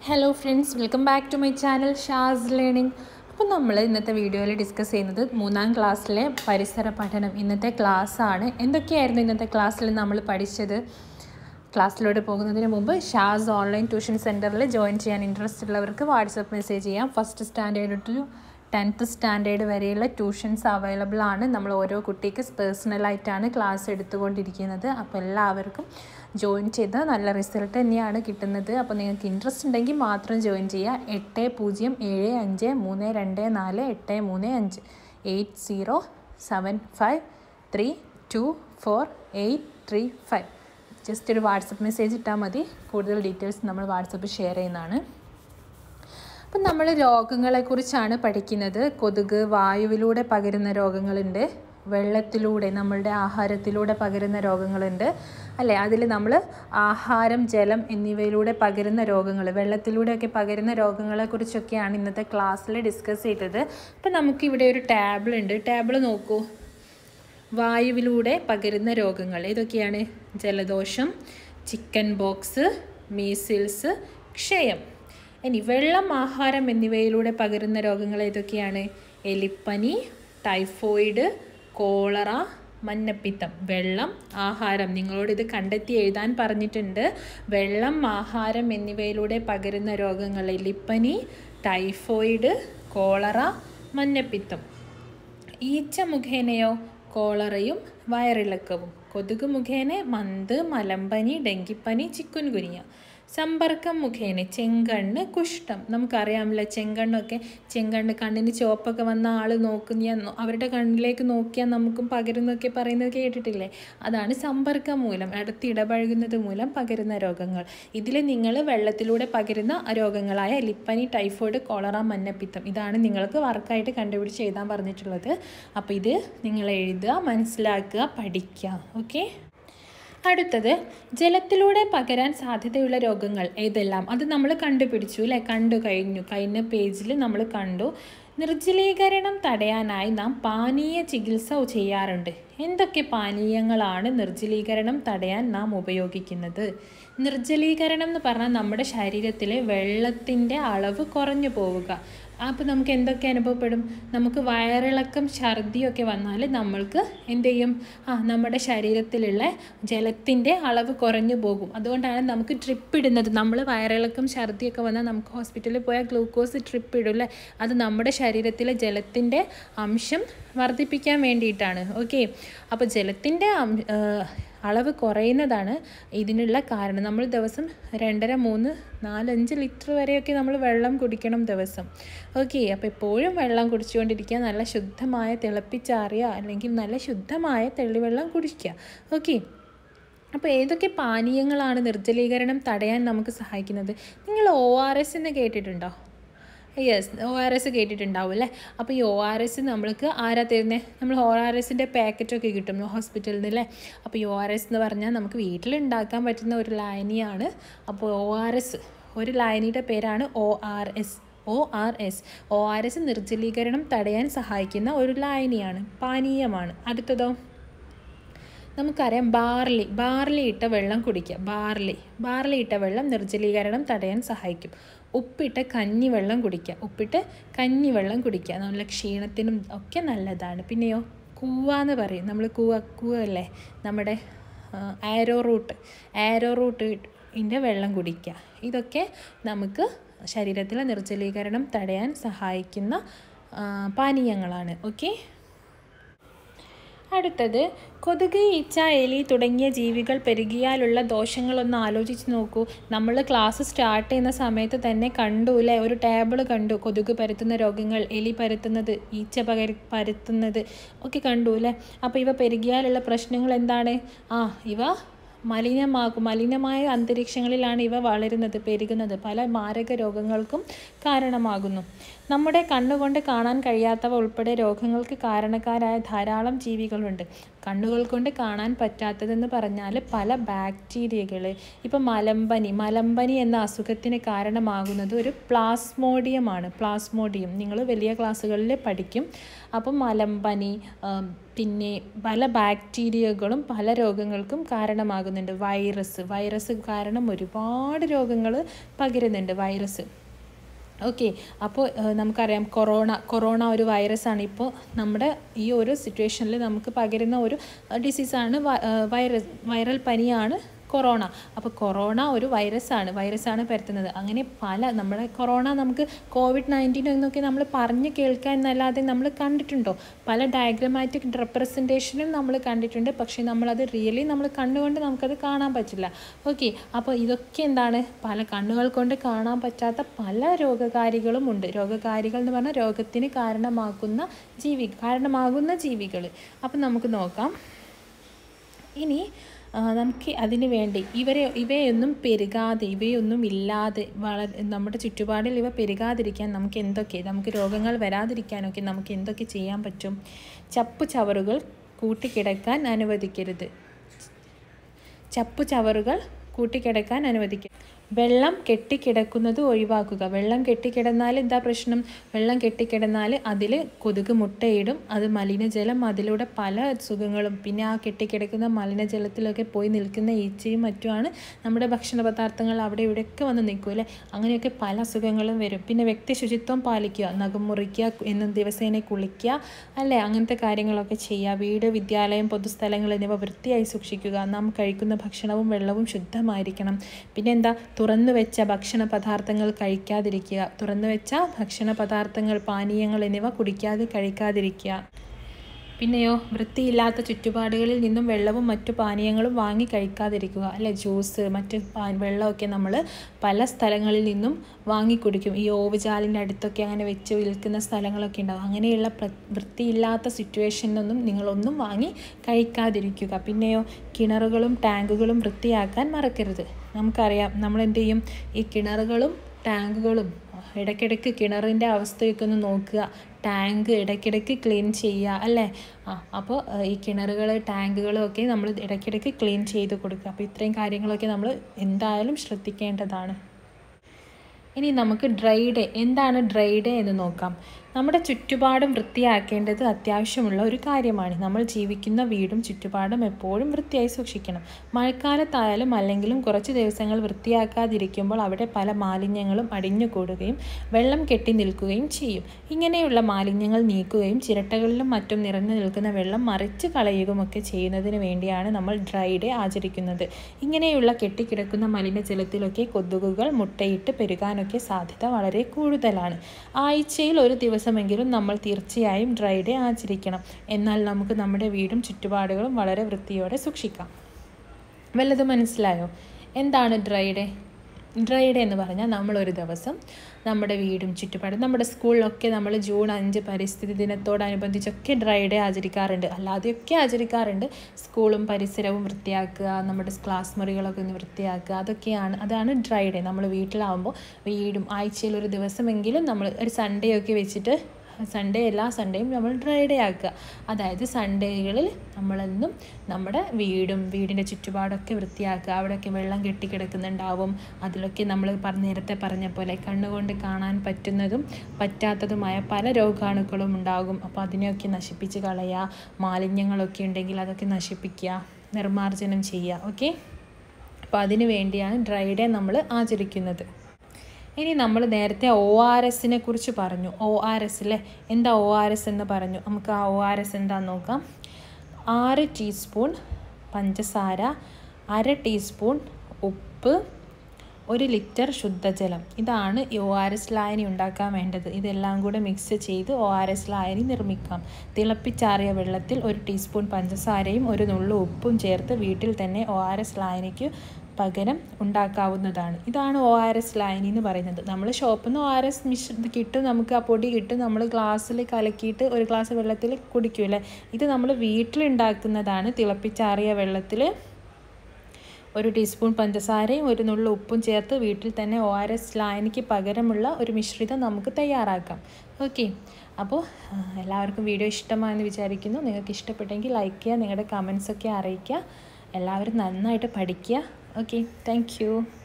hello friends welcome back to my channel Shaz learning അപ്പോൾ നമ്മൾ ഇന്നത്തെ വീഡിയോയിൽ ഡിസ്കസ് ചെയ്യുന്നത് മൂന്നാം ക്ലാസ്സിലെ പരിസര പഠനം ഇന്നത്തെ ക്ലാസ്സാണ് എന്തൊക്കെയായിരുന്നു ഇന്നത്തെ ക്ലാസ്സിൽ നമ്മൾ പഠിച്ചത് ക്ലാസ്സിലോട്ട് പോകുന്നതിന് മുമ്പ് ഷാസ് ഓൺലൈൻ ട്യൂഷൻ സെൻറ്ററിൽ ജോയിൻ ചെയ്യാൻ ഇൻട്രസ്റ്റ് ഉള്ളവർക്ക് വാട്സപ്പ് മെസ്സേജ് ചെയ്യാം first standard to tenth standard വരെയുള്ള ട്യൂഷൻസ് അവൈലബിൾ ആണ് നമ്മൾ ഓരോ കുട്ടിക്ക് പേഴ്സണലായിട്ടാണ് ക്ലാസ് എടുത്തുകൊണ്ടിരിക്കുന്നത് അപ്പോൾ എല്ലാവർക്കും ജോയിൻ ചെയ്താൽ നല്ല റിസൾട്ട് തന്നെയാണ് കിട്ടുന്നത് അപ്പോൾ നിങ്ങൾക്ക് ഇൻട്രസ്റ്റ് ഉണ്ടെങ്കിൽ മാത്രം ജോയിൻ ചെയ്യുക എട്ട് പൂജ്യം ഏഴ് അഞ്ച് മൂന്ന് രണ്ട് നാല് എട്ട് മൂന്ന് അഞ്ച് eight zero seven five three two four eight three five just ഒരു വാട്സപ്പ് മെസ്സേജ് ഇട്ടാൽ മതി കൂടുതൽ ഡീറ്റെയിൽസ് നമ്മൾ വാട്സപ്പ് ഷെയർ ചെയ്യുന്നതാണ് അപ്പം നമ്മൾ രോഗങ്ങളെക്കുറിച്ചാണ് പഠിക്കുന്നത് കൊതുക് വായുവിലൂടെ പകരുന്ന രോഗങ്ങളുണ്ട് വെള്ളത്തിലൂടെ നമ്മളുടെ ആഹാരത്തിലൂടെ പകരുന്ന രോഗങ്ങളുണ്ട് അല്ലേ അതിൽ നമ്മൾ ആഹാരം ജലം എന്നിവയിലൂടെ പകരുന്ന രോഗങ്ങൾ വെള്ളത്തിലൂടെയൊക്കെ പകരുന്ന രോഗങ്ങളെക്കുറിച്ചൊക്കെയാണ് ഇന്നത്തെ ക്ലാസ്സിൽ ഡിസ്കസ് ചെയ്തത് അപ്പം നമുക്കിവിടെ ഒരു ടേബിൾ ഉണ്ട് ടേബിൾ നോക്കൂ വായുവിലൂടെ പകരുന്ന രോഗങ്ങൾ ഏതൊക്കെയാണ് ജലദോഷം ചിക്കൻ ബോക്സ് മീസിൽസ് ക്ഷയം ഇനി വെള്ളം ആഹാരം എന്നിവയിലൂടെ പകരുന്ന രോഗങ്ങൾ ഏതൊക്കെയാണ് എലിപ്പനി ടൈഫോയിഡ് കോളറ മഞ്ഞപ്പിത്തം വെള്ളം ആഹാരം നിങ്ങളോട് ഇത് കണ്ടെത്തി എഴുതാൻ പറഞ്ഞിട്ടുണ്ട് വെള്ളം ആഹാരം എന്നിവയിലൂടെ പകരുന്ന രോഗങ്ങൾ എലിപ്പനി ടൈഫോയിഡ് കോളറ മഞ്ഞപ്പിത്തം ഈച്ച മുഖേനയോ കോളറയും വയറിളക്കവും കൊതുക് മുഖേന മന്ത് മലമ്പനി ഡെങ്കിപ്പനി ചിക്കുൻ കുനിയ സമ്പർക്കം മുഖേന ചെങ്കണ്ണ് കുഷ്ഠം നമുക്കറിയാമല്ലോ ചെങ്കണ്ണൊക്കെ ചെങ്കണ്ണ് കണ്ണിന് ചുവപ്പൊക്കെ വന്ന ആൾ നോക്കുന്ന അവരുടെ കണ്ണിലേക്ക് നോക്കിയാൽ നമുക്കും പകരുന്നൊക്കെ പറയുന്നത് കേട്ടിട്ടില്ലേ അതാണ് സമ്പർക്കം മൂലം അടുത്ത് ഇടപഴകുന്നത് മൂലം പകരുന്ന രോഗങ്ങൾ ഇതിൽ നിങ്ങൾ വെള്ളത്തിലൂടെ പകരുന്ന രോഗങ്ങളായ ലിപ്പനി ടൈഫോയിഡ് കോളറ മഞ്ഞപ്പിത്തം ഇതാണ് നിങ്ങൾക്ക് വർക്കായിട്ട് കണ്ടുപിടിച്ച് എഴുതാൻ പറഞ്ഞിട്ടുള്ളത് അപ്പോൾ ഇത് നിങ്ങൾ എഴുതുക മനസ്സിലാക്കുക പഠിക്കുക ഓക്കെ അടുത്തത് ജലത്തിലൂടെ പകരാൻ സാധ്യതയുള്ള രോഗങ്ങൾ ഏതെല്ലാം അത് നമ്മൾ കണ്ടുപിടിച്ചു അല്ലേ കണ്ടു കഴിഞ്ഞു കഴിഞ്ഞ പേജിൽ നമ്മൾ കണ്ടു നിർജ്ജലീകരണം തടയാനായി നാം പാനീയ ചികിത്സ ചെയ്യാറുണ്ട് എന്തൊക്കെ പാനീയങ്ങളാണ് നിർജ്ജലീകരണം തടയാൻ നാം ഉപയോഗിക്കുന്നത് നിർജ്ജലീകരണം എന്ന് പറഞ്ഞാൽ നമ്മുടെ ശരീരത്തിലെ വെള്ളത്തിൻ്റെ അളവ് കുറഞ്ഞു പോവുക അപ്പോൾ നമുക്ക് എന്തൊക്കെ അനുഭവപ്പെടും നമുക്ക് വയറിളക്കം ഛർദിയൊക്കെ വന്നാൽ നമ്മൾക്ക് എന്ത് ചെയ്യും ആ നമ്മുടെ ശരീരത്തിലുള്ള ജലത്തിൻ്റെ അളവ് കുറഞ്ഞു പോകും അതുകൊണ്ടാണ് നമുക്ക് ട്രിപ്പ് ഇടുന്നത് നമ്മൾ വയറിളക്കം ഛർദിയൊക്കെ വന്നാൽ നമുക്ക് ഹോസ്പിറ്റലിൽ പോയാൽ ഗ്ലൂക്കോസ് ട്രിപ്പ് ഇടും അല്ലേ അത് നമ്മുടെ ശരീരത്തിലെ ജലത്തിൻ്റെ അംശം വർദ്ധിപ്പിക്കാൻ വേണ്ടിയിട്ടാണ് ഓക്കെ അപ്പോൾ ജലത്തിൻ്റെ അളവ് കുറയുന്നതാണ് ഇതിനുള്ള കാരണം നമ്മൾ ദിവസം രണ്ടര മൂന്ന് നാലഞ്ച് ലിറ്റർ വരെയൊക്കെ നമ്മൾ വെള്ളം കുടിക്കണം ദിവസം ഓക്കെ അപ്പോൾ എപ്പോഴും വെള്ളം കുടിച്ചുകൊണ്ടിരിക്കുക നല്ല ശുദ്ധമായ തിളപ്പിച്ചാറിയ അല്ലെങ്കിൽ നല്ല ശുദ്ധമായ തെളിവെള്ളം കുടിക്കുക ഓക്കെ അപ്പോൾ ഏതൊക്കെ പാനീയങ്ങളാണ് നിർജ്ജലീകരണം തടയാൻ നമുക്ക് സഹായിക്കുന്നത് നിങ്ങൾ ഒ ആർ എസ് എന്ന് കേട്ടിട്ടുണ്ടോ യെസ് ഒ ആർ എസ് കേട്ടിട്ടുണ്ടാവും അല്ലേ അപ്പോൾ ഈ ഒ ആർ എസ് നമ്മൾക്ക് ആരാ തരുന്നത് നമ്മൾ ഒ ആർ എസിൻ്റെ പാക്കറ്റൊക്കെ കിട്ടും ഹോസ്പിറ്റലിൽ നിന്ന് അല്ലേ അപ്പോൾ ഈ ഒ ആർ എസ് എന്ന് പറഞ്ഞാൽ നമുക്ക് വീട്ടിൽ ഉണ്ടാക്കാൻ പറ്റുന്ന ഒരു ലായനിയാണ് അപ്പോൾ ഒ ആർ എസ് ഒരു ലായനിയുടെ പേരാണ് O R S O R S O R S നിർജ്ജലീകരണം തടയാൻ സഹായിക്കുന്ന ഒരു ലായനിയാണ് പാനീയമാണ് അടുത്തതോ നമുക്കറിയാം ബാർലി ബാർലി ഇട്ട വെള്ളം കുടിക്കുക ബാർലി ബാർലി ഇട്ട വെള്ളം നിർജ്ജലീകരണം തടയാൻ സഹായിക്കും ഉപ്പിട്ട കഞ്ഞിവെള്ളം കുടിക്കുക ഉപ്പിട്ട് കഞ്ഞിവെള്ളം കുടിക്കുക നല്ല ക്ഷീണത്തിനും ഒക്കെ നല്ലതാണ് പിന്നെയോ കൂവ എന്ന് പറയും നമ്മൾ കൂവ കൂവ അല്ലേ നമ്മുടെ ആരോ റൂട്ട് ആരോ റൂട്ട് ഇൻ്റെ വെള്ളം കുടിക്കുക ഇതൊക്കെ നമുക്ക് ശരീരത്തിലെ നിർജ്ജലീകരണം തടയാൻ സഹായിക്കുന്ന പാനീയങ്ങളാണ് ഓക്കെ അടുത്തത് കൊതുക് ഈച്ച എലി തുടങ്ങിയ ജീവികൾ പെരുകിയാലുള്ള ദോഷങ്ങളൊന്ന് ആലോചിച്ച് നോക്കൂ നമ്മൾ ക്ലാസ് സ്റ്റാർട്ട് ചെയ്യുന്ന സമയത്ത് തന്നെ കണ്ടു അല്ലേ ഒരു ടേബിൾ കണ്ടു കൊതുക് പരത്തുന്ന രോഗങ്ങൾ എലി പരത്തുന്നത് ഈച്ച പകര പരത്തുന്നത് ഒക്കെ കണ്ടു അല്ലേ അപ്പോൾ ഇവ പെരുകിയാലുള്ള പ്രശ്നങ്ങൾ എന്താണ് ആ ഇവ മലിനമാകും മലിനമായ അന്തരീക്ഷങ്ങളിലാണ് ഇവ വളരുന്നത് പെരുകുന്നത് പല മാരക രോഗങ്ങൾക്കും കാരണമാകുന്നു നമ്മുടെ കണ്ണുകൊണ്ട് കാണാൻ കഴിയാത്തവ ഉൾപ്പെടെ രോഗങ്ങൾക്ക് കാരണക്കാരായ ധാരാളം ജീവികളുണ്ട് കണ്ണുകൾ കൊണ്ട് കാണാൻ പറ്റാത്തതെന്ന് പറഞ്ഞാൽ പല ബാക്ടീരിയകൾ ഇപ്പം മലമ്പനി മലമ്പനി എന്ന അസുഖത്തിന് കാരണമാകുന്നത് ഒരു പ്ലാസ്മോഡിയമാണ് പ്ലാസ്മോഡിയം നിങ്ങൾ വലിയ ക്ലാസ്സുകളിൽ പഠിക്കും അപ്പം മലമ്പനി പിന്നെ പല ബാക്ടീരിയകളും പല രോഗങ്ങൾക്കും കാരണമാകുന്നുണ്ട് വൈറസ് വൈറസ് കാരണം ഒരുപാട് രോഗങ്ങൾ പകരുന്നുണ്ട് വൈറസ് ഓക്കെ അപ്പോൾ നമുക്കറിയാം കൊറോണ കൊറോണ ഒരു വൈറസാണ് ഇപ്പോൾ നമ്മുടെ ഈ ഒരു സിറ്റുവേഷനിൽ നമുക്ക് പകരുന്ന ഒരു ഡിസീസാണ് വൈറസ് വൈറൽ പനിയാണ് കൊറോണ അപ്പോൾ കൊറോണ ഒരു വൈറസാണ് വൈറസാണ് പരത്തുന്നത് അങ്ങനെ പല നമ്മുടെ കൊറോണ നമുക്ക് കോവിഡ് നയൻറ്റീൻ എന്നൊക്കെ നമ്മൾ പറഞ്ഞ് കേൾക്കാൻ എന്നല്ലാതെ നമ്മൾ കണ്ടിട്ടുണ്ടോ പല ഡയഗ്രമാറ്റിക് റെപ്രസെൻറ്റേഷനും നമ്മൾ കണ്ടിട്ടുണ്ട് പക്ഷേ നമ്മളത് റിയലി നമ്മൾ കണ്ണുകൊണ്ട് നമുക്കത് കാണാൻ പറ്റില്ല ഓക്കെ അപ്പോൾ ഇതൊക്കെ എന്താണ് പല കണ്ണുകൾ കൊണ്ട് കാണാൻ പറ്റാത്ത പല രോഗകാരികളും ഉണ്ട് രോഗകാരികൾ എന്ന് പറഞ്ഞാൽ രോഗത്തിന് കാരണമാക്കുന്ന ജീവി കാരണമാകുന്ന ജീവികൾ അപ്പം നമുക്ക് നോക്കാം ഇനി നമുക്ക് അതിന് വേണ്ടി ഇവരെ ഇവയൊന്നും പെരുകാതെ ഇവയൊന്നും ഇല്ലാതെ വളരെ നമ്മുടെ ചുറ്റുപാടിൽ ഇവ പെരുകാതിരിക്കാൻ നമുക്ക് എന്തൊക്കെ നമുക്ക് രോഗങ്ങൾ വരാതിരിക്കാനൊക്കെ നമുക്ക് എന്തൊക്കെ ചെയ്യാൻ പറ്റും ചപ്പു ചവറുകൾ കൂട്ടിക്കിടക്കാൻ അനുവദിക്കരുത് ചപ്പു ചവറുകൾ കൂട്ടിക്കിടക്കാൻ അനുവദിക്കുക വെള്ളം കെട്ടിക്കിടക്കുന്നത് ഒഴിവാക്കുക വെള്ളം കെട്ടിക്കിടന്നാൽ എന്താ പ്രശ്നം വെള്ളം കെട്ടിക്കിടന്നാൽ അതിൽ കൊതുക് മുട്ടയിടും അത് മലിനജലം അതിലൂടെ പല സുഖങ്ങളും പിന്നെ ആ കെട്ടിക്കിടക്കുന്ന മലിനജലത്തിലൊക്കെ പോയി നിൽക്കുന്ന ഈച്ചയും മറ്റുമാണ് നമ്മുടെ ഭക്ഷണ പദാർത്ഥങ്ങൾ അവിടെ ഇവിടെയൊക്കെ വന്ന് നിൽക്കും അല്ലേ അങ്ങനെയൊക്കെ പല അസുഖങ്ങളും വരും പിന്നെ വ്യക്തി ശുചിത്വം പാലിക്കുക നഖം മുറിക്കുക എന്നും ദിവസേന കുളിക്കുക അല്ലേ അങ്ങനത്തെ കാര്യങ്ങളൊക്കെ ചെയ്യുക വീട് വിദ്യാലയം പൊതുസ്ഥലങ്ങൾ എന്നിവ വൃത്തിയായി സൂക്ഷിക്കുക നാം കഴിക്കുന്ന ഭക്ഷണവും വെള്ളവും ശുദ്ധമായിരിക്കണം പിന്നെ എന്താ തുറന്നു വെച്ച ഭക്ഷണ പദാർത്ഥങ്ങൾ കഴിക്കാതിരിക്കുക തുറന്നു വെച്ച ഭക്ഷണ പദാർത്ഥങ്ങൾ പാനീയങ്ങൾ എന്നിവ കുടിക്കാതെ കഴിക്കാതിരിക്കുക പിന്നെയോ വൃത്തിയില്ലാത്ത ചുറ്റുപാടുകളിൽ നിന്നും വെള്ളവും മറ്റു പാനീയങ്ങളും വാങ്ങി കഴിക്കാതിരിക്കുക അല്ലെ ജ്യൂസ് മറ്റ് വെള്ളമൊക്കെ നമ്മൾ പല സ്ഥലങ്ങളിൽ നിന്നും വാങ്ങി കുടിക്കും ഈ ഓവുചാലിൻ്റെ അടുത്തൊക്കെ അങ്ങനെ വെച്ച് വിൽക്കുന്ന സ്ഥലങ്ങളൊക്കെ ഉണ്ടാവും അങ്ങനെയുള്ള വൃത്തിയില്ലാത്ത സിറ്റുവേഷനൊന്നും നിങ്ങളൊന്നും വാങ്ങി കഴിക്കാതിരിക്കുക പിന്നെയോ കിണറുകളും ടാങ്കുകളും വൃത്തിയാക്കാൻ മറക്കരുത് നമുക്കറിയാം നമ്മൾ എന്ത് ചെയ്യും ഈ കിണറുകളും ടാങ്കുകളും ഇടയ്ക്കിടയ്ക്ക് കിണറിൻ്റെ അവസ്ഥയൊക്കെ ഒന്ന് നോക്കുക ടാങ്ക് ഇടയ്ക്കിടയ്ക്ക് ക്ലീൻ ചെയ്യുക അല്ലേ ആ അപ്പോൾ ഈ കിണറുകൾ ടാങ്കുകളും ഒക്കെ നമ്മൾ ഇടയ്ക്കിടയ്ക്ക് ക്ലീൻ ചെയ്ത് കൊടുക്കുക അപ്പോൾ ഇത്രയും കാര്യങ്ങളൊക്കെ നമ്മൾ എന്തായാലും ശ്രദ്ധിക്കേണ്ടതാണ് ഇനി നമുക്ക് ഡ്രൈ ഡേ എന്താണ് ഡ്രൈ ഡേ എന്ന് നോക്കാം നമ്മുടെ ചുറ്റുപാടും വൃത്തിയാക്കേണ്ടത് അത്യാവശ്യമുള്ള ഒരു കാര്യമാണ് നമ്മൾ ജീവിക്കുന്ന വീടും ചുറ്റുപാടും എപ്പോഴും വൃത്തിയായി സൂക്ഷിക്കണം മഴക്കാലത്തായാലും അല്ലെങ്കിലും കുറച്ച് ദിവസങ്ങൾ വൃത്തിയാക്കാതിരിക്കുമ്പോൾ അവിടെ പല മാലിന്യങ്ങളും അടിഞ്ഞുകൂടുകയും വെള്ളം കെട്ടി നിൽക്കുകയും ചെയ്യും ഇങ്ങനെയുള്ള മാലിന്യങ്ങൾ നീക്കുകയും ചിരട്ടകളിലും മറ്റും നിറഞ്ഞു നിൽക്കുന്ന വെള്ളം മറിച്ച് കളയുകയുമൊക്കെ ചെയ്യുന്നതിന് വേണ്ടിയാണ് നമ്മൾ ഡ്രൈ ഡേ ആചരിക്കുന്നത് ഇങ്ങനെയുള്ള കെട്ടിക്കിടക്കുന്ന മലിനജലത്തിലൊക്കെ കൊതുകുകൾ മുട്ടയിട്ട് പെരുകാനൊക്കെ സാധ്യത വളരെ കൂടുതലാണ് ആഴ്ചയിൽ ഒരു ദിവസം ദിവസമെങ്കിലും നമ്മൾ തീർച്ചയായും ഡ്രൈ ഡേ ആചരിക്കണം എന്നാൽ നമുക്ക് നമ്മുടെ വീടും ചുറ്റുപാടുകളും വളരെ വൃത്തിയോടെ സൂക്ഷിക്കാം വല്ലത് മനസ്സിലായോ എന്താണ് ഡ്രൈ ഡേ ഡ്രൈ ഡേ എന്ന് പറഞ്ഞാൽ നമ്മളൊരു ദിവസം നമ്മുടെ വീടും ചുറ്റുപാടും നമ്മുടെ സ്കൂളിലൊക്കെ നമ്മൾ ജൂൺ അഞ്ച് പരിസ്ഥിതി ദിനത്തോടനുബന്ധിച്ചൊക്കെ ഡ്രൈ ഡേ ആചരിക്കാറുണ്ട് അല്ലാതെയൊക്കെ ആചരിക്കാറുണ്ട് സ്കൂളും പരിസരവും വൃത്തിയാക്കുക നമ്മുടെ ക്ലാസ് മുറികളൊക്കെ ഒന്ന് വൃത്തിയാക്കുക അതൊക്കെയാണ് അതാണ് ഡ്രൈ ഡേ നമ്മൾ വീട്ടിലാവുമ്പോൾ വീടും ആഴ്ചയിൽ ഒരു ദിവസമെങ്കിലും നമ്മൾ ഒരു സൺഡേ ഒക്കെ വെച്ചിട്ട് സൺഡേ എല്ലാ സൺഡേയും നമ്മൾ ഡ്രൈ ഡേ ആക്കുക അതായത് സൺഡേകളിൽ നമ്മളെന്നും നമ്മുടെ വീടും വീടിൻ്റെ ചുറ്റുപാടൊക്കെ വൃത്തിയാക്കുക അവിടെയൊക്കെ വെള്ളം കെട്ടിക്കിടക്കുന്നുണ്ടാവും അതിലൊക്കെ നമ്മൾ പറഞ്ഞ നേരത്തെ പറഞ്ഞ പോലെ കണ്ണുകൊണ്ട് കാണാൻ പറ്റുന്നതും പറ്റാത്തതുമായ പല രോഗാണുക്കളും ഉണ്ടാകും അപ്പോൾ അതിനെയൊക്കെ നശിപ്പിച്ച് കളയുക മാലിന്യങ്ങളൊക്കെ ഉണ്ടെങ്കിൽ അതൊക്കെ നശിപ്പിക്കുക നിർമ്മാർജ്ജനം ചെയ്യുക ഓക്കെ അപ്പോൾ അതിനു വേണ്ടിയാണ് ഡ്രൈ ഡേ നമ്മൾ ആചരിക്കുന്നത് ഇനി നമ്മൾ നേരത്തെ ഒ ആർ എസിനെ കുറിച്ച് പറഞ്ഞു ഒ ആർ എസിലെ എന്താ ഒ ആർ എസ് എന്ന് പറഞ്ഞു നമുക്ക് ആ ഒ ആർ എസ് എന്താന്ന് നോക്കാം ആറ് ടീസ്പൂൺ പഞ്ചസാര അര ടീസ്പൂൺ ഉപ്പ് ഒരു ലിറ്റർ ശുദ്ധജലം ഇതാണ് ഈ ഒ ആർ എസ് ലായനി ഉണ്ടാക്കാൻ വേണ്ടത് ഇതെല്ലാം കൂടെ മിക്സ് ചെയ്ത് ഒ ആർ എസ് ലായനി നിർമ്മിക്കാം തിളപ്പിച്ചാറിയ വെള്ളത്തിൽ ഒരു ടീസ്പൂൺ പഞ്ചസാരയും ഒരു നുള്ളു ഉപ്പും ചേർത്ത് വീട്ടിൽ തന്നെ ഒ ആർ എസ് ലായനിക്ക് പകരം ഉണ്ടാക്കാവുന്നതാണ് ഇതാണ് ഒ ആർ എസ് ലായനി എന്ന് പറയുന്നത് നമ്മൾ ഷോപ്പിൽ നിന്ന് ഒ ആർ എസ് മിശ്ര ഇത് കിട്ടും നമുക്ക് ആ പൊടി കിട്ടും നമ്മൾ ഗ്ലാസ്സിൽ കലക്കിയിട്ട് ഒരു ഗ്ലാസ് വെള്ളത്തിൽ കുടിക്കൂലേ ഇത് നമ്മൾ വീട്ടിലുണ്ടാക്കുന്നതാണ് തിളപ്പിച്ചാറിയ വെള്ളത്തിൽ ഒരു ടീസ്പൂൺ പഞ്ചസാരയും ഒരു നുള്ള ഉപ്പും ചേർത്ത് വീട്ടിൽ തന്നെ ഒ ആർ എസ് ലായനിക്ക് പകരമുള്ള ഒരു മിശ്രിതം നമുക്ക് തയ്യാറാക്കാം ഓക്കെ അപ്പോൾ എല്ലാവർക്കും വീഡിയോ ഇഷ്ടമായെന്ന് വിചാരിക്കുന്നു നിങ്ങൾക്ക് ഇഷ്ടപ്പെട്ടെങ്കിൽ ലൈക്ക് ചെയ്യുക നിങ്ങളുടെ കമൻസൊക്കെ അറിയിക്കുക എല്ലാവരും നന്നായിട്ട് പഠിക്കുക ഓക്കെ താങ്ക്